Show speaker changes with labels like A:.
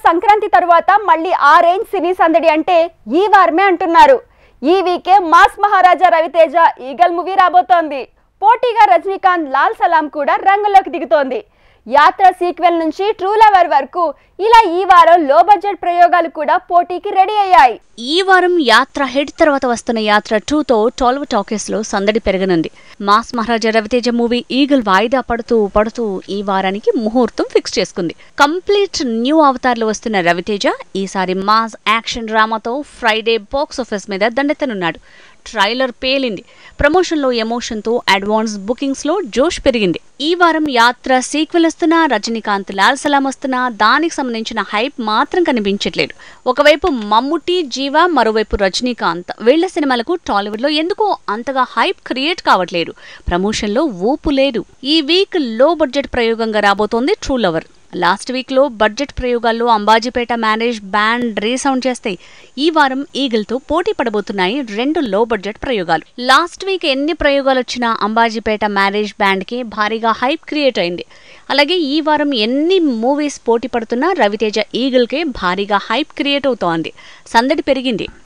A: సంక్రాంతి తరువాత మళ్ళీ ఆ రేంజ్ సినీ సందడి అంటే ఈ వారమే అంటున్నారు ఈ వీకే mass Maharaja Ravi Teja eagle movie రాబోతోంది పోటీగా రజనీకాంత్ లాల్ సలాం కూడా రంగంలోకి దిగుతోంది యాత్ర సీక్వెల్ నుంచి ట్రూ లవర్ వరకు ఇలా ఈ వారం లో బడ్జెట్ ప్రయోగాలు కూడా పోటీకి రెడీ అయ్యాయి
B: ఈ వారం యాత్ర హెడ్ తర్వాత వస్తున్న యాత్ర టూతో ట్వెల్వ్ టాకీస్ లో సందడి పెరగనుంది mass Maharaja Ravi Teja movie eagle వాయిదా పడుతూ పడుతూ ఈ వారానికి ముహూర్తం ఫిక్స్ చేసుకుంది కంప్లీట్ న్యూ అవతార్లో వస్తున్న రవితేజ ఈసారి మాస్ యాక్షన్ డ్రామాతో ఫ్రైడే బాక్స్ ఆఫీస్ మీద దండెత్తనున్నాడు ట్రైలర్ పేలింది ప్రమోషన్లో ఎమోషన్తో అడ్వాన్స్ బుకింగ్స్లో జోష్ పెరిగింది ఈ వారం యాత్ర సీక్వెల్ వస్తున్నా రజనీకాంత్ లాల్ సలాం వస్తున్నా దానికి సంబంధించిన హైప్ మాత్రం కనిపించట్లేదు ఒకవైపు మమ్ముట్టి జీవా మరోవైపు రజనీకాంత్ వీళ్ల సినిమాలకు టాలీవుడ్లో ఎందుకో అంతగా హైప్ క్రియేట్ కావట్లేదు ప్రమోషన్లో ఊపు లేదు ఈ వీక్ లో బడ్జెట్ ప్రయోగంగా రాబోతోంది ట్రూ లవర్ లాస్ట్ వీక్లో బడ్జెట్ ప్రయోగాల్లో అంబాజీపేట మ్యారేజ్ బ్యాండ్ రీసౌండ్ చేస్తే ఈ వారం ఈగిల్తో పోటీ పడబోతున్నాయి రెండు లో బడ్జెట్ ప్రయోగాలు లాస్ట్ వీక్ ఎన్ని ప్రయోగాలు వచ్చినా అంబాజీపేట మ్యారేజ్ బ్యాండ్కి భారీగా హైప్ క్రియేట్ అయింది అలాగే ఈ వారం ఎన్ని మూవీస్ పోటీ పడుతున్నా రవితేజ ఈగిల్కే భారీగా హైప్ క్రియేట్ అవుతోంది సందడి పెరిగింది